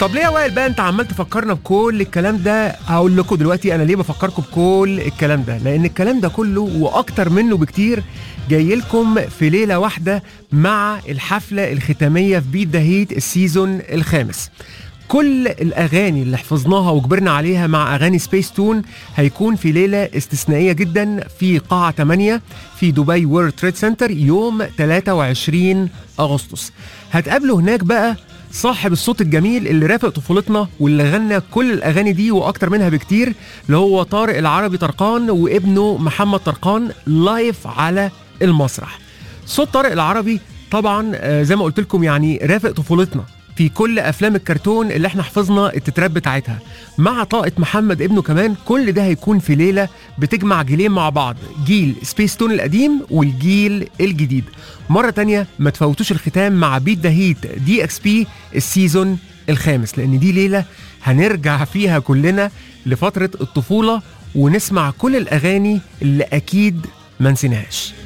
طب ليه يا وائل بقى انت عمال تفكرنا بكل الكلام ده هقول لكم دلوقتي انا ليه بفكركم بكل الكلام ده لان الكلام ده كله واكتر منه بكتير جاي لكم في ليله واحده مع الحفله الختاميه في بيت ذا هيت السيزون الخامس كل الاغاني اللي حفظناها وكبرنا عليها مع اغاني سبيس تون هيكون في ليله استثنائيه جدا في قاعه 8 في دبي وورلد تريد سنتر يوم 23 اغسطس هتقابلوا هناك بقى صاحب الصوت الجميل اللي رافق طفولتنا واللي غنى كل الاغاني دي واكتر منها بكتير اللي هو طارق العربي طرقان وابنه محمد طرقان لايف على المسرح صوت طارق العربي طبعا آه، زي ما قلت لكم يعني رافق طفولتنا في كل افلام الكرتون اللي احنا حفظنا التترات بتاعتها مع طاقه محمد ابنه كمان كل ده هيكون في ليله بتجمع جيلين مع بعض جيل سبيس تون القديم والجيل الجديد مره تانية ما تفوتوش الختام مع بيت ذا هيت دي اكس بي السيزون الخامس لان دي ليله هنرجع فيها كلنا لفتره الطفوله ونسمع كل الاغاني اللي اكيد ما نسيناهاش